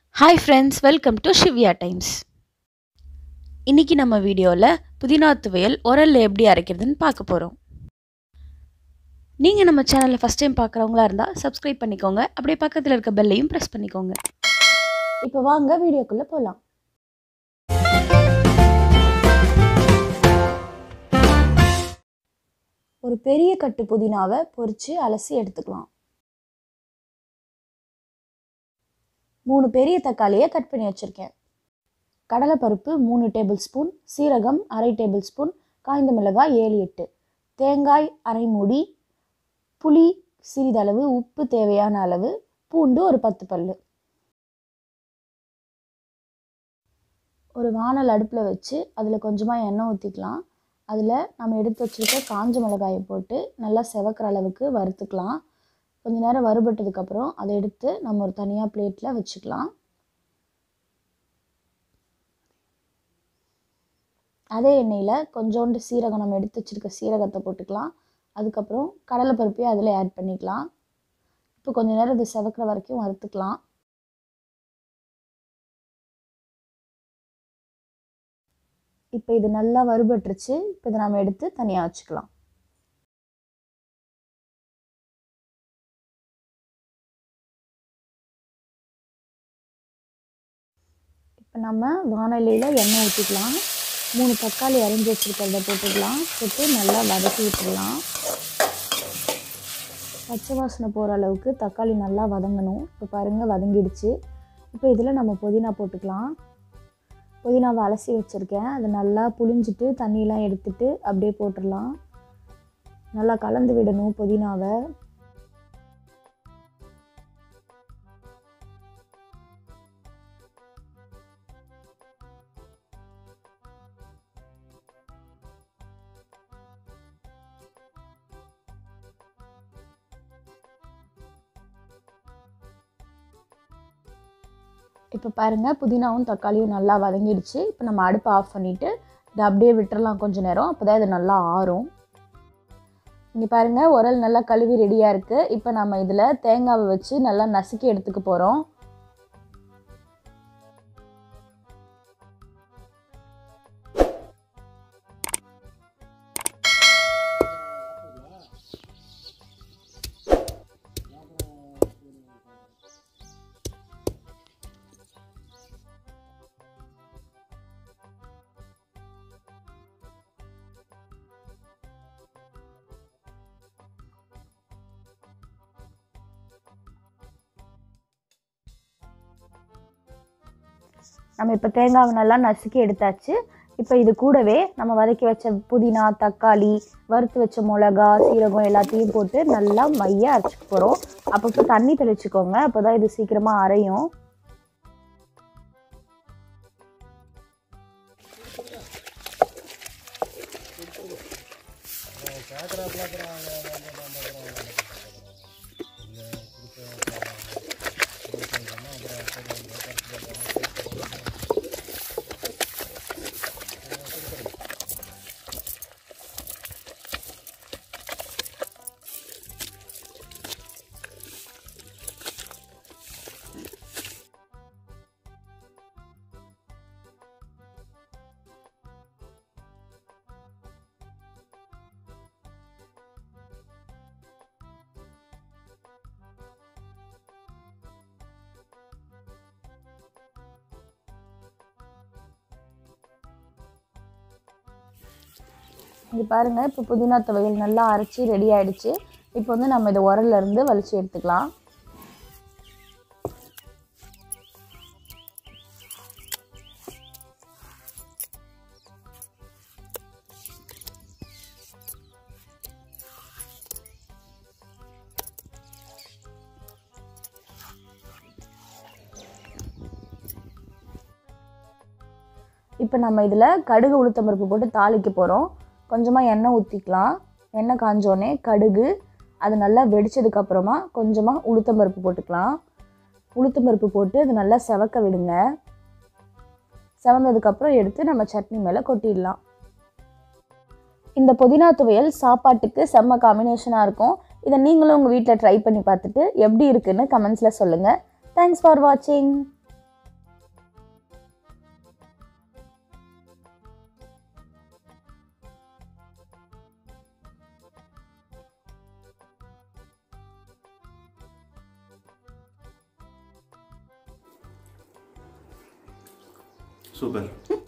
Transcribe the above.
hi friends welcome to Shivya times இன்றைக்கி நம்ம வீடியோவில் புதினா துவையல் உரலில் எப்படி அரைக்கிறதுன்னு பார்க்க போகிறோம் நீங்கள் நம்ம சேனலை ஃபஸ்ட் டைம் பார்க்குறவங்களா இருந்தால் சப்ஸ்கிரைப் பண்ணிக்கோங்க அப்படியே பக்கத்தில் இருக்க பெல்லையும் ப்ரெஸ் பண்ணிக்கோங்க இப்போ வாங்க வீடியோக்குள்ளே போகலாம் ஒரு பெரிய கட்டு புதினாவை பொரித்து அலசி எடுத்துக்கலாம் மூணு பெரிய தக்காளியை கட் பண்ணி வச்சுருக்கேன் கடலைப்பருப்பு மூணு டேபிள் ஸ்பூன் சீரகம் அரை டேபிள் ஸ்பூன் காய்ந்த மிளகாய் ஏழு எட்டு தேங்காய் அரை மூடி புளி சிறிதளவு உப்பு தேவையான அளவு பூண்டு ஒரு பத்து பல் ஒரு வானல் அடுப்பில் வச்சு அதில் கொஞ்சமாக எண்ணெய் ஊற்றிக்கலாம் அதில் நம்ம எடுத்து வச்சுருக்க காஞ்ச மிளகாயை போட்டு நல்லா செவக்கிற அளவுக்கு வறுத்துக்கலாம் கொஞ்ச நேரம் வறுபட்டதுக்கப்புறம் அதை எடுத்து நம்ம ஒரு தனியாக பிளேட்டில் வச்சுக்கலாம் அதே எண்ணெயில் கொஞ்சோண்டு சீரகம் நம்ம எடுத்து வச்சுருக்க சீரகத்தை போட்டுக்கலாம் அதுக்கப்புறம் கடலைப்பருப்பையும் அதில் ஆட் பண்ணிக்கலாம் இப்போ கொஞ்ச நேரம் இது செவக்கிற வரைக்கும் வறுத்துக்கலாம் இப்போ இது நல்லா வறுபட்டுருச்சு இப்போ இதை நம்ம எடுத்து தனியாக வச்சுக்கலாம் இப்போ நம்ம வானொலியில் எண்ணெய் ஊற்றிக்கலாம் மூணு தக்காளி அரைஞ்சி வச்சுருக்கிறத போட்டுக்கலாம் போட்டு நல்லா வதக்கி விட்டுடலாம் பச்சை வாசனை போகிற அளவுக்கு தக்காளி நல்லா வதங்கணும் இப்போ பாருங்கள் வதங்கிடுச்சு இப்போ இதில் நம்ம புதினா போட்டுக்கலாம் புதினாவை அலசி வச்சுருக்கேன் அதை நல்லா புளிஞ்சிட்டு தண்ணியெலாம் எடுத்துட்டு அப்படியே போட்டுடலாம் நல்லா கலந்து விடணும் புதினாவை இப்போ பாருங்கள் புதினாவும் தக்காளியும் நல்லா வதங்கிடுச்சு இப்போ நம்ம அடுப்பை ஆஃப் பண்ணிவிட்டு இதை அப்படியே விட்டுறலாம் கொஞ்சம் நேரம் அப்போ தான் இது நல்லா ஆறும் இங்கே பாருங்கள் உரல் நல்லா கழுவி ரெடியாக இருக்குது இப்போ நம்ம இதில் தேங்காவை வச்சு நல்லா நசுக்கி எடுத்துக்க போகிறோம் நம்ம இப்போ தேங்காவை நல்லா நசுக்கி எடுத்தாச்சு இப்போ இது கூடவே நம்ம வதக்கி வச்ச புதினா தக்காளி வறுத்து வச்ச மிளகா சீரகம் எல்லாத்தையும் போட்டு நல்லா மையாக அரைச்சிக்க போகிறோம் அப்பப்போ தண்ணி தெளிச்சுக்கோங்க அப்போ தான் இது சீக்கிரமாக அரையும் இங்கே பாருங்கள் இப்போ புதினா துவையல் நல்லா அரைச்சி ரெடி ஆகிடுச்சு இப்போ வந்து நம்ம இதை உரல்ல இருந்து வலிச்சு எடுத்துக்கலாம் இப்போ நம்ம இதில் கடுகு உளுத்தம்பருப்பு போட்டு தாளிக்க போகிறோம் கொஞ்சமாக எண்ணெய் ஊற்றிக்கலாம் எண்ணெய் காஞ்சோடனே கடுகு அது நல்லா வெடித்ததுக்கப்புறமா கொஞ்சமாக உளுத்தம்பருப்பு போட்டுக்கலாம் உளுத்தம்பருப்பு போட்டு அது நல்லா செவக்க விடுங்க செவந்ததுக்கப்புறம் எடுத்து நம்ம சட்னி மேலே கொட்டிடலாம் இந்த புதினா துவையல் சாப்பாட்டுக்கு செம்ம காம்பினேஷனாக இருக்கும் இதை நீங்களும் உங்கள் வீட்டில் ட்ரை பண்ணி பார்த்துட்டு எப்படி இருக்குன்னு கமெண்ட்ஸில் சொல்லுங்கள் தேங்க்ஸ் ஃபார் வாட்சிங் சூப்பர்